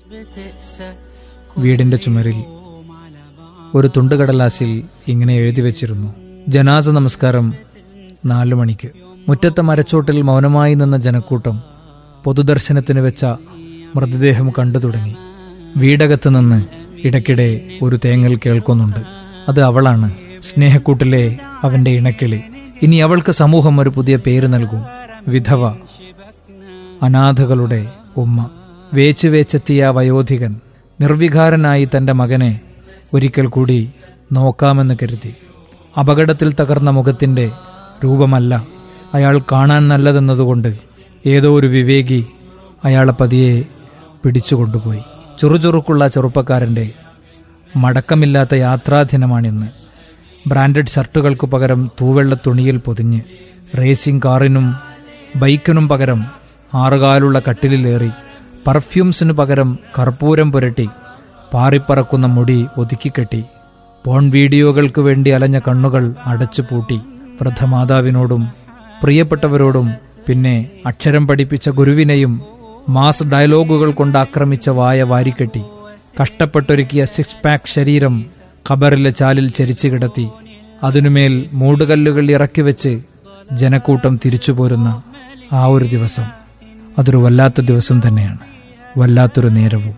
വീടിന്റെ ചുമരിൽ ഒരു തുണ്ടുകടലാസിൽ ഇങ്ങനെ എഴുതി വച്ചിരുന്നു ജനാസ നമസ്കാരം നാലു മണിക്ക് മുറ്റത്തെ മരച്ചോട്ടിൽ മൗനമായി നിന്ന ജനക്കൂട്ടം പൊതുദർശനത്തിന് വെച്ച മൃതദേഹം കണ്ടു തുടങ്ങി വീടകത്ത് നിന്ന് ഇടയ്ക്കിടെ ഒരു തേങ്ങൽ കേൾക്കുന്നുണ്ട് അത് അവളാണ് സ്നേഹക്കൂട്ടിലെ അവന്റെ ഇണക്കിളി ഇനി അവൾക്ക് സമൂഹം ഒരു പുതിയ പേര് നൽകും വിധവ അനാഥകളുടെ ഉമ്മ വേച്ച് വേച്ചെത്തിയ ആ വയോധികൻ നിർവികാരനായി തന്റെ മകനെ ഒരിക്കൽ കൂടി നോക്കാമെന്ന് കരുതി അപകടത്തിൽ തകർന്ന മുഖത്തിന്റെ രൂപമല്ല അയാൾ കാണാൻ നല്ലതെന്നതുകൊണ്ട് ഏതോ ഒരു വിവേകി അയാളെ പതിയെ പിടിച്ചുകൊണ്ടുപോയി ചുറുചുറുക്കുള്ള ചെറുപ്പക്കാരന്റെ മടക്കമില്ലാത്ത യാത്രാദിനമാണിന്ന് ബ്രാൻഡഡ് ഷർട്ടുകൾക്ക് പകരം തൂവെള്ള തുണിയിൽ പൊതിഞ്ഞ് റേസിംഗ് കാറിനും ബൈക്കിനും പകരം ആറുകാലുള്ള കട്ടിലിലേറി പർഫ്യൂംസിനു പകരം കർപ്പൂരം പുരട്ടി പാറിപ്പറക്കുന്ന മുടി ഒതുക്കിക്കെട്ടി പോൺ വീഡിയോകൾക്ക് വേണ്ടി അലഞ്ഞ കണ്ണുകൾ അടച്ചു പൂട്ടി വൃദ്ധമാതാവിനോടും പ്രിയപ്പെട്ടവരോടും പിന്നെ അക്ഷരം പഠിപ്പിച്ച ഗുരുവിനെയും മാസ് ഡയലോഗുകൾ കൊണ്ട് ആക്രമിച്ച വായ വാരിക്കെട്ടി കഷ്ടപ്പെട്ടൊരുക്കിയ സിക്സ് പാക്ക് ശരീരം ഖബറിലെ ചാലിൽ ചരിച്ചു കിടത്തി അതിനുമേൽ മൂടുകല്ലുകൾ ഇറക്കി വെച്ച് ജനക്കൂട്ടം തിരിച്ചു പോരുന്ന ആ ഒരു ദിവസം അതൊരു വല്ലാത്ത ദിവസം തന്നെയാണ് വല്ലാത്തൊരു നേരവും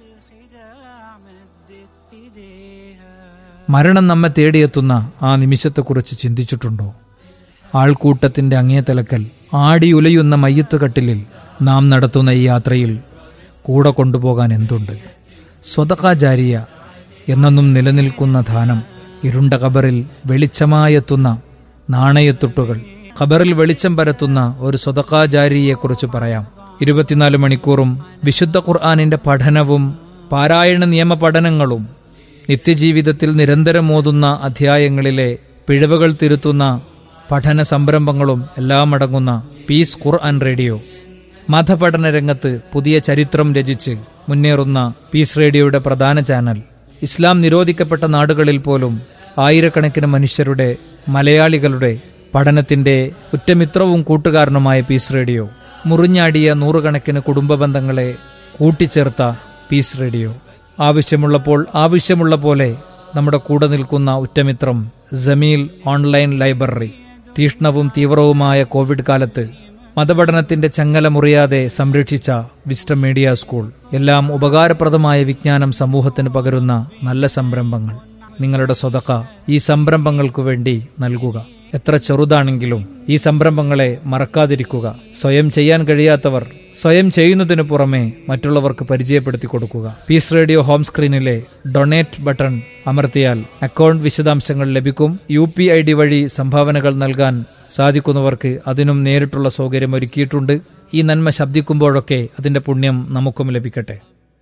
മരണം നമ്മെ തേടിയെത്തുന്ന ആ നിമിഷത്തെക്കുറിച്ച് ചിന്തിച്ചിട്ടുണ്ടോ ആൾക്കൂട്ടത്തിന്റെ അങ്ങേ തലക്കൽ ആടി ഉലയുന്ന മയ്യത്തുകട്ടിലിൽ നാം നടത്തുന്ന ഈ യാത്രയിൽ കൂടെ കൊണ്ടുപോകാൻ എന്തുണ്ട് സ്വതകാചാരിയ എന്നെന്നും നിലനിൽക്കുന്ന ധാനം ഇരുണ്ട ഖബറിൽ വെളിച്ചമായെത്തുന്ന നാണയത്തുട്ടുകൾ ഖബറിൽ വെളിച്ചം പരത്തുന്ന ഒരു സ്വതകാചാരിയെക്കുറിച്ച് പറയാം ഇരുപത്തിനാല് മണിക്കൂറും വിശുദ്ധ ഖുർആാനിന്റെ പഠനവും പാരായണ നിയമ പഠനങ്ങളും നിത്യജീവിതത്തിൽ നിരന്തരം ഓതുന്ന അധ്യായങ്ങളിലെ പിഴവുകൾ തിരുത്തുന്ന പഠന സംരംഭങ്ങളും എല്ലാം അടങ്ങുന്ന പീസ് ഖുർആൻ റേഡിയോ മതപഠന രംഗത്ത് പുതിയ ചരിത്രം രചിച്ച് മുന്നേറുന്ന പീസ് റേഡിയോയുടെ പ്രധാന ചാനൽ ഇസ്ലാം നിരോധിക്കപ്പെട്ട നാടുകളിൽ പോലും ആയിരക്കണക്കിന് മനുഷ്യരുടെ മലയാളികളുടെ പഠനത്തിന്റെ ഉറ്റമിത്രവും കൂട്ടുകാരനുമായ പീസ് റേഡിയോ മുറിഞ്ഞാടിയ നൂറുകണക്കിന് കുടുംബ ബന്ധങ്ങളെ കൂട്ടിച്ചേർത്ത പീസ് റേഡിയോ ആവശ്യമുള്ളപ്പോൾ ആവശ്യമുള്ള പോലെ നമ്മുടെ കൂടെ നിൽക്കുന്ന ഉറ്റമിത്രം ജമീൽ ഓൺലൈൻ ലൈബ്രറി തീഷ്ണവും തീവ്രവുമായ കോവിഡ് കാലത്ത് മതപഠനത്തിന്റെ ചങ്ങല മുറിയാതെ സംരക്ഷിച്ച വിസ്റ്റം മീഡിയ സ്കൂൾ എല്ലാം ഉപകാരപ്രദമായ വിജ്ഞാനം സമൂഹത്തിന് പകരുന്ന നല്ല സംരംഭങ്ങൾ നിങ്ങളുടെ സ്വതക്ക ഈ സംരംഭങ്ങൾക്കു വേണ്ടി നൽകുക എത്ര ചെറുതാണെങ്കിലും ഈ സംരംഭങ്ങളെ മറക്കാതിരിക്കുക സ്വയം ചെയ്യാൻ കഴിയാത്തവർ സ്വയം ചെയ്യുന്നതിനു പുറമെ മറ്റുള്ളവർക്ക് പരിചയപ്പെടുത്തി കൊടുക്കുക പീസ് റേഡിയോ ഹോം സ്ക്രീനിലെ ഡൊണേറ്റ് ബട്ടൺ അമർത്തിയാൽ അക്കൗണ്ട് വിശദാംശങ്ങൾ ലഭിക്കും യു പി ഐ ഡി വഴി സംഭാവനകൾ നൽകാൻ സാധിക്കുന്നവർക്ക് അതിനും നേരിട്ടുള്ള സൗകര്യം ഒരുക്കിയിട്ടുണ്ട് ഈ നന്മ ശബ്ദിക്കുമ്പോഴൊക്കെ അതിന്റെ പുണ്യം നമുക്കും ലഭിക്കട്ടെ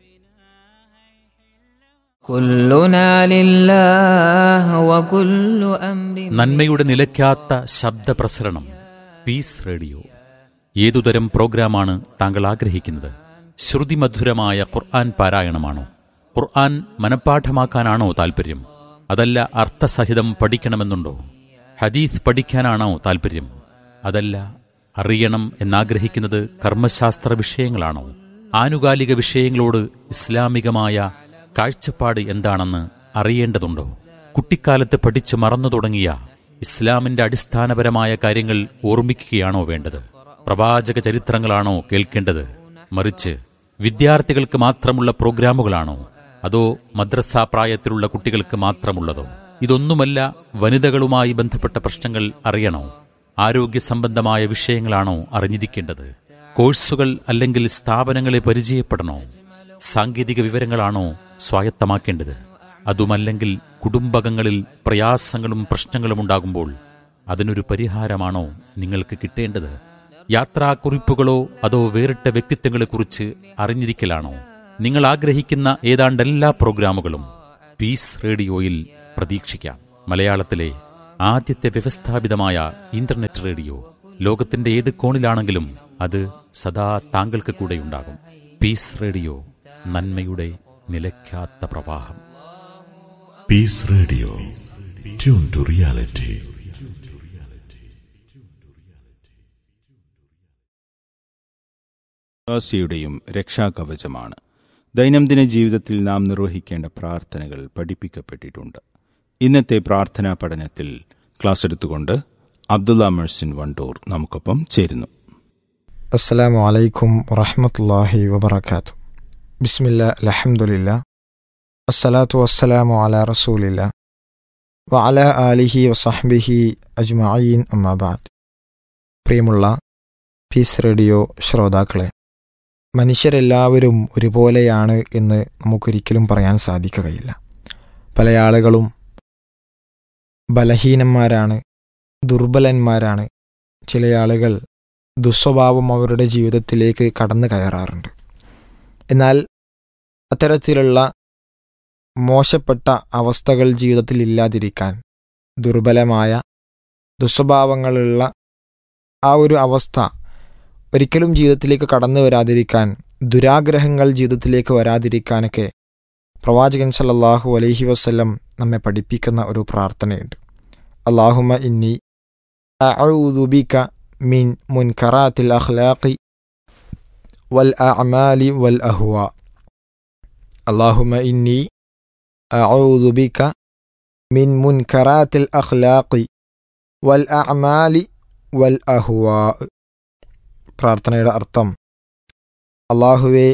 كلنا لله وكل أمر നന്മയുടെ നിലയ്ക്കാത്ത ശബ്ദപ്രസരണം പീസ് റേഡിയോ ഏതുതരം പ്രോഗ്രാമാണ് താങ്കൾ ആഗ്രഹിക്കുന്നത് ശ്രുതിമധുരമായ ഖുർആൻ പാരായണമാണോ ഖുർആൻ മനഃപ്പാഠമാക്കാനാണോ താൽപ്പര്യം അതല്ല അർത്ഥസഹിതം പഠിക്കണമെന്നുണ്ടോ ഹദീസ് പഠിക്കാനാണോ താൽപ്പര്യം അതല്ല അറിയണം എന്നാഗ്രഹിക്കുന്നത് കർമ്മശാസ്ത്ര വിഷയങ്ങളാണോ ആനുകാലിക വിഷയങ്ങളോട് ഇസ്ലാമികമായ കാഴ്ചപ്പാട് എന്താണെന്ന് അറിയേണ്ടതുണ്ടോ കുട്ടിക്കാലത്ത് പഠിച്ചു മറന്നു തുടങ്ങിയ ഇസ്ലാമിന്റെ അടിസ്ഥാനപരമായ കാര്യങ്ങൾ ഓർമ്മിക്കുകയാണോ വേണ്ടത് പ്രവാചക ചരിത്രങ്ങളാണോ കേൾക്കേണ്ടത് മറിച്ച് വിദ്യാർത്ഥികൾക്ക് മാത്രമുള്ള പ്രോഗ്രാമുകളാണോ അതോ മദ്രസ പ്രായത്തിലുള്ള കുട്ടികൾക്ക് മാത്രമുള്ളതോ ഇതൊന്നുമല്ല വനിതകളുമായി ബന്ധപ്പെട്ട പ്രശ്നങ്ങൾ അറിയണോ ആരോഗ്യ സംബന്ധമായ വിഷയങ്ങളാണോ അറിഞ്ഞിരിക്കേണ്ടത് കോഴ്സുകൾ അല്ലെങ്കിൽ സ്ഥാപനങ്ങളെ പരിചയപ്പെടണോ സാങ്കേതിക വിവരങ്ങളാണോ സ്വായത്തമാക്കേണ്ടത് അതുമല്ലെങ്കിൽ കുടുംബകങ്ങളിൽ പ്രയാസങ്ങളും പ്രശ്നങ്ങളും ഉണ്ടാകുമ്പോൾ അതിനൊരു പരിഹാരമാണോ നിങ്ങൾക്ക് കിട്ടേണ്ടത് യാത്രാക്കുറിപ്പുകളോ അതോ വേറിട്ട വ്യക്തിത്വങ്ങളെക്കുറിച്ച് അറിഞ്ഞിരിക്കലാണോ നിങ്ങൾ ആഗ്രഹിക്കുന്ന ഏതാണ്ട് എല്ലാ പ്രോഗ്രാമുകളും പീസ് റേഡിയോയിൽ പ്രതീക്ഷിക്കാം മലയാളത്തിലെ ആദ്യത്തെ വ്യവസ്ഥാപിതമായ ഇന്റർനെറ്റ് റേഡിയോ ലോകത്തിന്റെ ഏത് കോണിലാണെങ്കിലും അത് സദാ താങ്കൾക്ക് കൂടെയുണ്ടാകും പീസ് റേഡിയോ നന്മയുടെ നിലയ്ക്കാത്ത പ്രവാഹം Peace Radio. Tune to reality. വിശ്വാസിയുടെയും രക്ഷാകവചമാണ് ദൈനംദിന ജീവിതത്തിൽ നാം നിർവഹിക്കേണ്ട പ്രാർത്ഥനകൾ പഠിപ്പിക്കപ്പെട്ടിട്ടുണ്ട് ഇന്നത്തെ പ്രാർത്ഥനാ പഠനത്തിൽ ക്ലാസ് എടുത്തുകൊണ്ട് അബ്ദുള്ള മെഴ്സിൻ വണ്ടൂർ നമുക്കൊപ്പം ചേരുന്നു അസ്സലാമു അലൈക്കും വറഹമത്തല്ലാഹി വബർക്കാത്തു ബിസ്മില്ല അലഹമുല്ല അസ്സലാത്തു വസ്സലാമു അല റസൂലില്ല വ അല ആലിഹി വസഹ്ബിഹി അജ്മഈൻ അമ്മാബാദ് പ്രിയമുള്ള പീസ് റേഡിയോ ശ്രോതാക്കളെ മനുഷ്യരെല്ലാവരും ഒരുപോലെയാണ് എന്ന് നമുക്കൊരിക്കലും പറയാൻ സാധിക്കുകയില്ല പല ആളുകളും ബലഹീനന്മാരാണ് ദുർബലന്മാരാണ് ചില ആളുകൾ ദുസ്വഭാവം അവരുടെ ജീവിതത്തിലേക്ക് കടന്നു കയറാറുണ്ട് എന്നാൽ അത്തരത്തിലുള്ള മോശപ്പെട്ട അവസ്ഥകൾ ജീവിതത്തിൽ ഇല്ലാതിരിക്കാൻ ദുർബലമായ ദുസ്വഭാവങ്ങളുള്ള ആ ഒരു അവസ്ഥ ഒരിക്കലും ജീവിതത്തിലേക്ക് കടന്നു വരാതിരിക്കാൻ ദുരാഗ്രഹങ്ങൾ ജീവിതത്തിലേക്ക് വരാതിരിക്കാനൊക്കെ പ്രവാചകൻ സല്ലല്ലാഹു അലൈഹി വസല്ലം നമ്മെ പഠിപ്പിക്കുന്ന ഒരു പ്രാർത്ഥനയുണ്ട് അള്ളാഹുമ ഇന്നി അഊദുബിക من منكرات الأخلاق والأعمال والأهواء اللهم إني أعوذ بك من منكرات الأخلاق والأعمال والأهواء പ്രാർത്ഥനയുടെ അർത്ഥം അള്ളാഹുവെ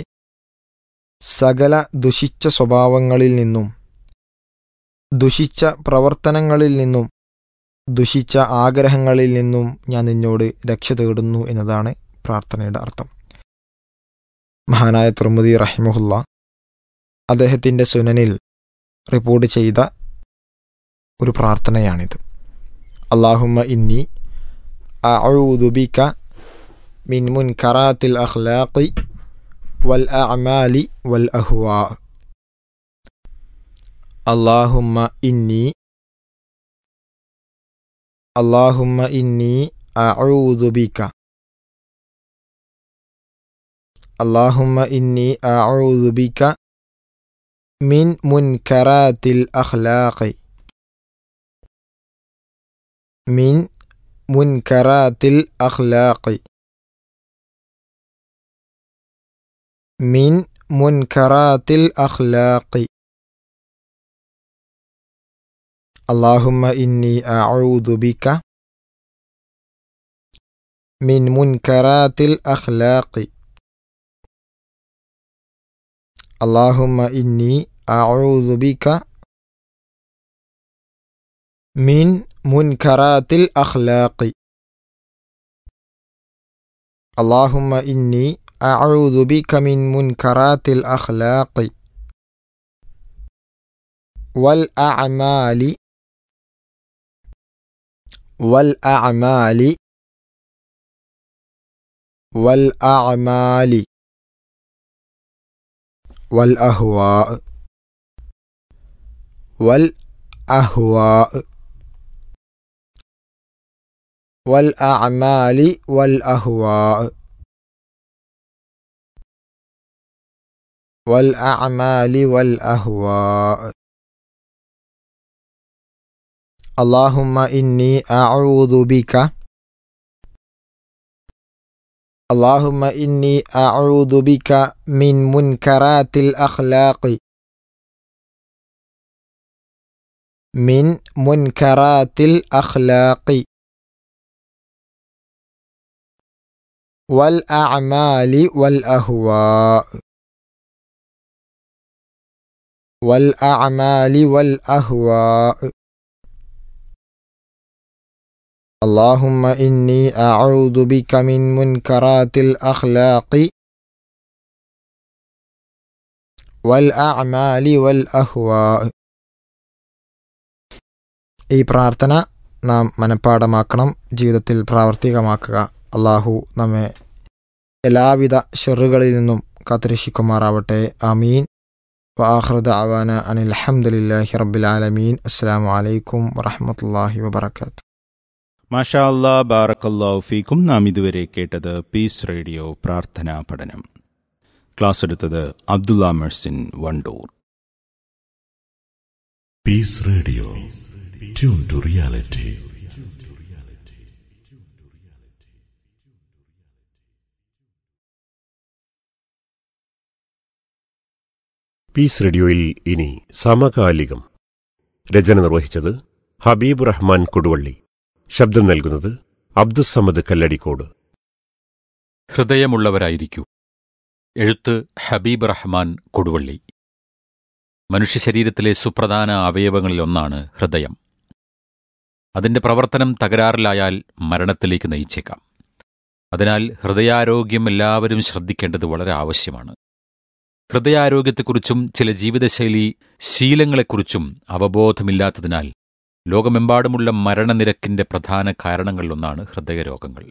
സകല ദുഷിച്ച സ്വഭാവങ്ങളിൽ നിന്നും ദുഷിച്ച പ്രവർത്തനങ്ങളിൽ നിന്നും ദുഷിച്ച ആഗ്രഹങ്ങളിൽ നിന്നും ഞാൻ നിന്നോട് രക്ഷ തേടുന്നു എന്നതാണ് പ്രാർത്ഥനയുടെ അർത്ഥം മഹാനായ തുർമുദി റഹിമുല്ല അദ്ദേഹത്തിൻ്റെ സുനനിൽ റിപ്പോർട്ട് ചെയ്ത ഒരു പ്രാർത്ഥനയാണിത് അള്ളാഹുമ്മ ഇന്നി അഊദുബിക മിൻ മുൻകറാത്തിൽ അഖ്ലാഖി വൽ അഅമാലി വൽ അഹ്വാ അള്ളാഹുമ്മ ഇന്നി اللهم إني أعوذ بك اللهم إني أعوذ بك من منكرات الأخلاق من منكرات الأخلاق من منكرات الأخلاق اللهم إني أعوذ بك من منكرات الأخلاق اللهم إني أعوذ بك من منكرات الأخلاق اللهم إني أعوذ بك من منكرات الأخلاق والأعمال والأعمال والأعمال والأهواء والأهواء والأعمال والأهواء والأعمال والأهواء اللهم إني أعوذ بك اللهم إني أعوذ بك من منكرات الأخلاق من منكرات الأخلاق والأعمال والأهواء والأعمال والأهواء اللهم إني أعوذ بك من منكرات الأخلاق والأعمال والأهواء ഈ പ്രാർത്ഥന നാം മനഃപ്പാടമാക്കണം ജീവിതത്തിൽ പ്രാവർത്തികമാക്കുക അള്ളാഹു നമ്മെ എല്ലാവിധ ഷെറുകളിൽ നിന്നും കാത്തുരക്ഷിക്കുമാറാവട്ടെ ആമീൻ വാഹൃദ അവാന അനിൽ അഹമ്മദില്ലാഹി റബ്ബിൽ ആലമീൻ അസ്സാം വലൈക്കും വറഹമത്തല്ലാഹി വബർക്കാത്തു മാഷാ അല്ലാ ബാറക്കല്ലാഹു ഫീക്കും നാം ഇതുവരെ കേട്ടത് പീസ് റേഡിയോ പ്രാർത്ഥനാ പഠനം ക്ലാസ് എടുത്തത് അബ്ദുള്ള മെഴ്സിൻ Wandoor Peace Radio. Tune to reality. Peace റേഡിയോയിൽ ഇനി സമകാലികം രചന നിർവഹിച്ചത് ഹബീബ് റഹ്മാൻ കൊടുവള്ളി ശബ്ദം നൽകുന്നത് അബ്ദുസമദ് കല്ലടിക്കോട് ഹൃദയമുള്ളവരായിരിക്കൂ എഴുത്ത് ഹബീബ് റഹ്മാൻ കൊടുവള്ളി മനുഷ്യ ശരീരത്തിലെ സുപ്രധാന അവയവങ്ങളിലൊന്നാണ് ഹൃദയം അതിന്റെ പ്രവർത്തനം തകരാറിലായാൽ മരണത്തിലേക്ക് നയിച്ചേക്കാം അതിനാൽ ഹൃദയാരോഗ്യം എല്ലാവരും ശ്രദ്ധിക്കേണ്ടത് വളരെ ആവശ്യമാണ് ഹൃദയാരോഗ്യത്തെക്കുറിച്ചും ചില ജീവിതശൈലി ശീലങ്ങളെക്കുറിച്ചും അവബോധമില്ലാത്തതിനാൽ ലോകമെമ്പാടുമുള്ള മരണനിരക്കിന്റെ പ്രധാന കാരണങ്ങളിലൊന്നാണ് ഹൃദയരോഗങ്ങൾ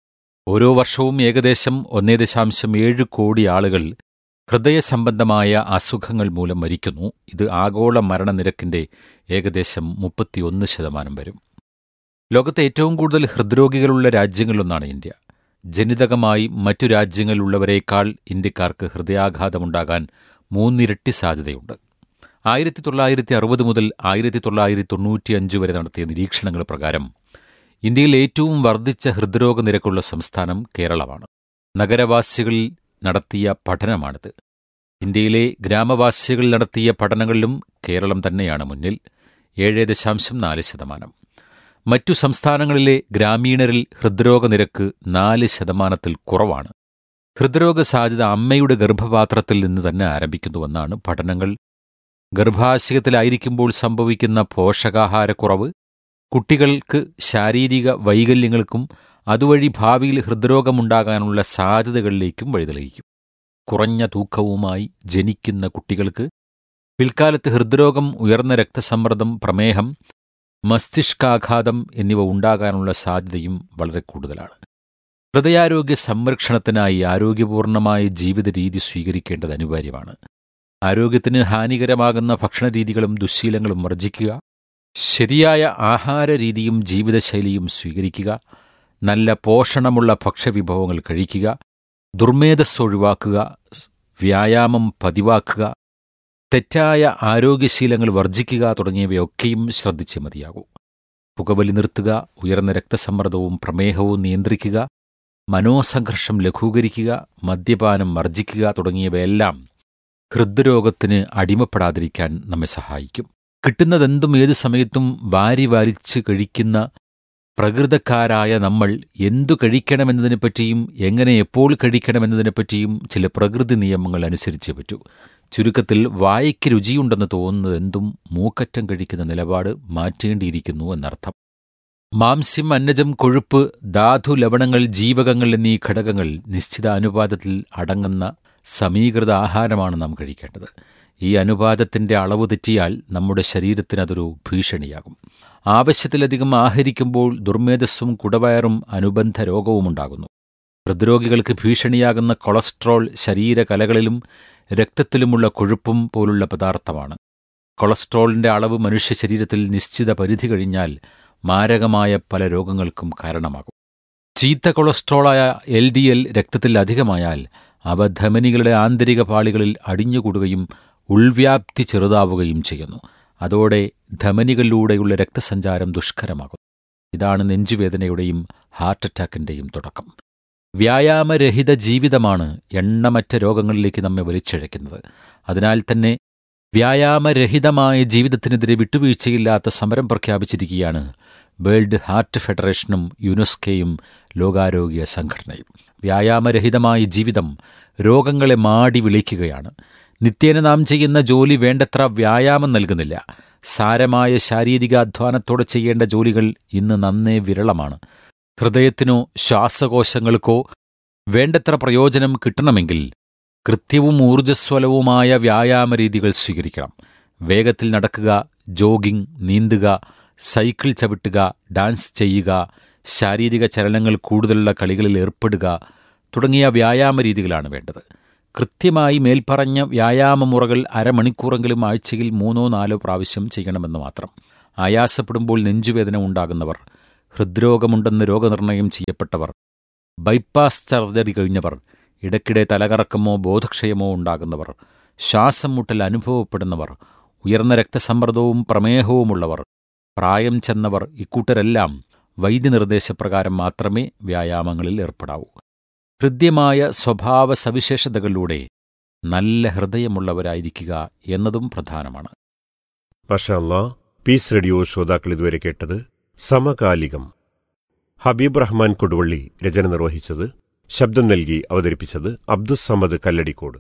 ഓരോ വർഷവും ഏകദേശം ഒന്നേ ദശാംശം ഏഴ് കോടി ആളുകൾ ഹൃദയ സംബന്ധമായ അസുഖങ്ങൾ മൂലം മരിക്കുന്നു ഇത് ആഗോള മരണനിരക്കിന്റെ ഏകദേശം മുപ്പത്തിയൊന്ന് ശതമാനം വരും ലോകത്തെ ഏറ്റവും കൂടുതൽ ഹൃദ്രോഗികളുള്ള രാജ്യങ്ങളിലൊന്നാണ് ഇന്ത്യ ജനിതകമായി മറ്റു രാജ്യങ്ങളിലുള്ളവരേക്കാൾ ഇന്ത്യക്കാർക്ക് ഹൃദയാഘാതമുണ്ടാകാൻ മൂന്നിരട്ടി സാധ്യതയുണ്ട് ആയിരത്തി തൊള്ളായിരത്തി അറുപത് മുതൽ ആയിരത്തി തൊള്ളായിരത്തി തൊണ്ണൂറ്റിയഞ്ച് വരെ നടത്തിയ നിരീക്ഷണങ്ങൾ പ്രകാരം ഇന്ത്യയിൽ ഏറ്റവും വർദ്ധിച്ച ഹൃദ്രോഗ നിരക്കുള്ള സംസ്ഥാനം കേരളമാണ് നഗരവാസികളിൽ നടത്തിയ പഠനമാണിത് ഇന്ത്യയിലെ ഗ്രാമവാസികൾ നടത്തിയ പഠനങ്ങളിലും കേരളം തന്നെയാണ് മുന്നിൽ ഏഴ് ദശാംശം നാല് ശതമാനം മറ്റു സംസ്ഥാനങ്ങളിലെ ഗ്രാമീണരിൽ ഹൃദ്രോഗ നിരക്ക് നാല് ശതമാനത്തിൽ കുറവാണ് ഹൃദ്രോഗ സാധ്യത അമ്മയുടെ ഗർഭപാത്രത്തിൽ നിന്ന് തന്നെ ആരംഭിക്കുന്നുവെന്നാണ് പഠനങ്ങൾ ഗർഭാശയത്തിലായിരിക്കുമ്പോൾ സംഭവിക്കുന്ന പോഷകാഹാരക്കുറവ് കുട്ടികൾക്ക് ശാരീരിക വൈകല്യങ്ങൾക്കും അതുവഴി ഭാവിയിൽ ഹൃദ്രോഗമുണ്ടാകാനുള്ള സാധ്യതകളിലേക്കും വഴിതെളിയിക്കും കുറഞ്ഞ തൂക്കവുമായി ജനിക്കുന്ന കുട്ടികൾക്ക് പിൽക്കാലത്ത് ഹൃദ്രോഗം ഉയർന്ന രക്തസമ്മർദ്ദം പ്രമേഹം മസ്തിഷ്കാഘാതം എന്നിവ ഉണ്ടാകാനുള്ള സാധ്യതയും വളരെ കൂടുതലാണ് ഹൃദയാരോഗ്യ സംരക്ഷണത്തിനായി ആരോഗ്യപൂർണമായ ജീവിത രീതി സ്വീകരിക്കേണ്ടത് അനിവാര്യമാണ് ആരോഗ്യത്തിന് ഹാനികരമാകുന്ന ഭക്ഷണരീതികളും ദുശ്ശീലങ്ങളും വർജിക്കുക ശരിയായ ആഹാരരീതിയും ജീവിതശൈലിയും സ്വീകരിക്കുക നല്ല പോഷണമുള്ള ഭക്ഷ്യവിഭവങ്ങൾ കഴിക്കുക ദുർമേധസ് ഒഴിവാക്കുക വ്യായാമം പതിവാക്കുക തെറ്റായ ആരോഗ്യശീലങ്ങൾ വർജിക്കുക തുടങ്ങിയവയൊക്കെയും ശ്രദ്ധിച്ചേ മതിയാകൂ പുകവലി നിർത്തുക ഉയർന്ന രക്തസമ്മർദ്ദവും പ്രമേഹവും നിയന്ത്രിക്കുക മനോസംഘർഷം ലഘൂകരിക്കുക മദ്യപാനം വർജിക്കുക തുടങ്ങിയവയെല്ലാം ഹൃദ്രോഗത്തിന് അടിമപ്പെടാതിരിക്കാൻ നമ്മെ സഹായിക്കും കിട്ടുന്നതെന്തും ഏതു സമയത്തും വാരി വാരിച്ച് കഴിക്കുന്ന പ്രകൃതക്കാരായ നമ്മൾ എന്തു കഴിക്കണമെന്നതിനെപ്പറ്റിയും എങ്ങനെ എപ്പോൾ കഴിക്കണമെന്നതിനെപ്പറ്റിയും ചില പ്രകൃതി നിയമങ്ങൾ അനുസരിച്ചേ പറ്റൂ ചുരുക്കത്തിൽ വായയ്ക്ക് രുചിയുണ്ടെന്ന് തോന്നുന്നതെന്തും മൂക്കറ്റം കഴിക്കുന്ന നിലപാട് മാറ്റേണ്ടിയിരിക്കുന്നു എന്നർത്ഥം മാംസ്യം അന്നജം കൊഴുപ്പ് ധാതു ലവണങ്ങൾ ജീവകങ്ങൾ എന്നീ ഘടകങ്ങൾ നിശ്ചിത അനുപാതത്തിൽ അടങ്ങുന്ന സമീകൃത ആഹാരമാണ് നാം കഴിക്കേണ്ടത് ഈ അനുപാതത്തിന്റെ അളവ് തെറ്റിയാൽ നമ്മുടെ ശരീരത്തിന് അതൊരു ഭീഷണിയാകും ആവശ്യത്തിലധികം ആഹരിക്കുമ്പോൾ ദുർമേധസ്സും കുടവയറും അനുബന്ധ രോഗവുമുണ്ടാകുന്നു ഹൃദ്രോഗികൾക്ക് ഭീഷണിയാകുന്ന കൊളസ്ട്രോൾ ശരീരകലകളിലും രക്തത്തിലുമുള്ള കൊഴുപ്പും പോലുള്ള പദാർത്ഥമാണ് കൊളസ്ട്രോളിന്റെ അളവ് മനുഷ്യ ശരീരത്തിൽ നിശ്ചിത പരിധി കഴിഞ്ഞാൽ മാരകമായ പല രോഗങ്ങൾക്കും കാരണമാകും ചീത്ത കൊളസ്ട്രോളായ എൽ ഡി എൽ രക്തത്തിൽ അധികമായാൽ അവ ധമനികളുടെ ആന്തരിക പാളികളിൽ അടിഞ്ഞുകൂടുകയും ഉൾവ്യാപ്തി ചെറുതാവുകയും ചെയ്യുന്നു അതോടെ ധമനികളിലൂടെയുള്ള രക്തസഞ്ചാരം ദുഷ്കരമാകും ഇതാണ് നെഞ്ചുവേദനയുടെയും ഹാർട്ട് അറ്റാക്കിന്റെയും തുടക്കം വ്യായാമരഹിത ജീവിതമാണ് എണ്ണമറ്റ രോഗങ്ങളിലേക്ക് നമ്മെ വലിച്ചിഴയ്ക്കുന്നത് അതിനാൽ തന്നെ വ്യായാമരഹിതമായ ജീവിതത്തിനെതിരെ വിട്ടുവീഴ്ചയില്ലാത്ത സമരം പ്രഖ്യാപിച്ചിരിക്കുകയാണ് വേൾഡ് ഹാർട്ട് ഫെഡറേഷനും യുനെസ്കോയും ലോകാരോഗ്യ സംഘടനയും വ്യായാമരഹിതമായ ജീവിതം രോഗങ്ങളെ മാടി വിളിക്കുകയാണ് നിത്യേന നാം ചെയ്യുന്ന ജോലി വേണ്ടത്ര വ്യായാമം നൽകുന്നില്ല സാരമായ ശാരീരിക അധ്വാനത്തോടെ ചെയ്യേണ്ട ജോലികൾ ഇന്ന് നന്നേ വിരളമാണ് ഹൃദയത്തിനോ ശ്വാസകോശങ്ങൾക്കോ വേണ്ടത്ര പ്രയോജനം കിട്ടണമെങ്കിൽ കൃത്യവും ഊർജ്ജസ്വലവുമായ വ്യായാമ രീതികൾ സ്വീകരിക്കണം വേഗത്തിൽ നടക്കുക ജോഗിംഗ് നീന്തുക സൈക്കിൾ ചവിട്ടുക ഡാൻസ് ചെയ്യുക ശാരീരിക ചലനങ്ങൾ കൂടുതലുള്ള കളികളിൽ ഏർപ്പെടുക തുടങ്ങിയ വ്യായാമ രീതികളാണ് വേണ്ടത് കൃത്യമായി മേൽപ്പറഞ്ഞ വ്യായാമ മുറകൾ അരമണിക്കൂറെങ്കിലും ആഴ്ചയിൽ മൂന്നോ നാലോ പ്രാവശ്യം ചെയ്യണമെന്ന് മാത്രം ആയാസപ്പെടുമ്പോൾ നെഞ്ചുവേദന ഉണ്ടാകുന്നവർ ഹൃദ്രോഗമുണ്ടെന്ന് രോഗനിർണയം ചെയ്യപ്പെട്ടവർ ബൈപ്പാസ് സർജറി കഴിഞ്ഞവർ ഇടയ്ക്കിടെ തലകറക്കമോ ബോധക്ഷയമോ ഉണ്ടാകുന്നവർ ശ്വാസം മുട്ടൽ അനുഭവപ്പെടുന്നവർ ഉയർന്ന രക്തസമ്മർദ്ദവും പ്രമേഹവുമുള്ളവർ പ്രായം ചെന്നവർ ഇക്കൂട്ടരെല്ലാം വൈദ്യനിർദ്ദേശപ്രകാരം മാത്രമേ വ്യായാമങ്ങളിൽ ഏർപ്പെടാവൂ ഹൃദ്യമായ സ്വഭാവ സവിശേഷതകളിലൂടെ നല്ല ഹൃദയമുള്ളവരായിരിക്കുക എന്നതും പ്രധാനമാണ് മഷാല്ല പീസ് റേഡിയോ ശ്രോതാക്കൾ ഇതുവരെ കേട്ടത് സമകാലികം ഹബീബ് റഹ്മാൻ കൊടുവള്ളി രചന നിർവഹിച്ചത് ശബ്ദം നൽകി അവതരിപ്പിച്ചത് അബ്ദുസമദ് കല്ലടിക്കോട്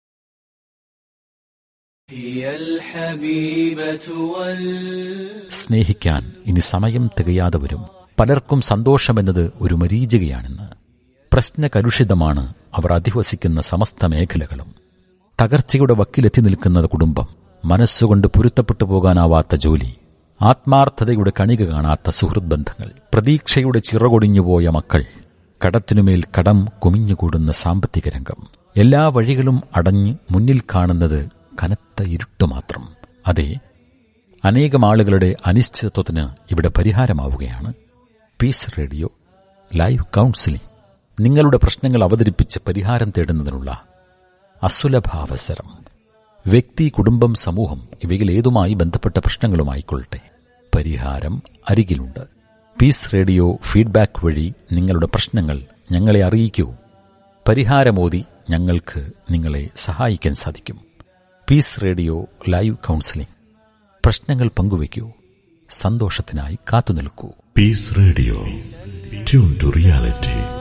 هي الحبيبة وال സ്നേഹിക്കാൻ ഇനി സമയം തികയാതെ വരും പലർക്കും സന്തോഷമെന്നത് ഒരു മരീചികയാണെന്ന് പ്രശ്നകലുഷിതമാണ് അവർ അധിവസിക്കുന്ന സമസ്ത മേഖലകളും തകർച്ചയുടെ വക്കിലെത്തി നിൽക്കുന്ന കുടുംബം മനസ്സുകൊണ്ട് പൊരുത്തപ്പെട്ടു പോകാനാവാത്ത ജോലി ആത്മാർത്ഥതയുടെ കണിക കാണാത്ത സുഹൃത് ബന്ധങ്ങൾ പ്രതീക്ഷയുടെ ചിറകൊടിഞ്ഞുപോയ മക്കൾ കടത്തിനുമേൽ കടം കുമിഞ്ഞുകൂടുന്ന സാമ്പത്തിക രംഗം എല്ലാ വഴികളും അടഞ്ഞ് മുന്നിൽ കാണുന്നത് കനത്ത ഇരുട്ട് മാത്രം അതെ അനേകം ആളുകളുടെ അനിശ്ചിതത്വത്തിന് ഇവിടെ പരിഹാരമാവുകയാണ് പീസ് റേഡിയോ ലൈവ് കൗൺസിലിംഗ് നിങ്ങളുടെ പ്രശ്നങ്ങൾ അവതരിപ്പിച്ച് പരിഹാരം തേടുന്നതിനുള്ള അസുലഭാവസരം വ്യക്തി കുടുംബം സമൂഹം ഇവയിൽ ഏതുമായി ബന്ധപ്പെട്ട പ്രശ്നങ്ങളുമായിക്കൊള്ളട്ടെ പരിഹാരം അരികിലുണ്ട് പീസ് റേഡിയോ ഫീഡ്ബാക്ക് വഴി നിങ്ങളുടെ പ്രശ്നങ്ങൾ ഞങ്ങളെ അറിയിക്കൂ പരിഹാരമോതി ഞങ്ങൾക്ക് നിങ്ങളെ സഹായിക്കാൻ സാധിക്കും പീസ് റേഡിയോ ലൈവ് കൗൺസിലിംഗ് പ്രശ്നങ്ങൾ പങ്കുവയ്ക്കൂ സന്തോഷത്തിനായി കാത്തുനിൽക്കൂ Peace Radio. Tune to reality.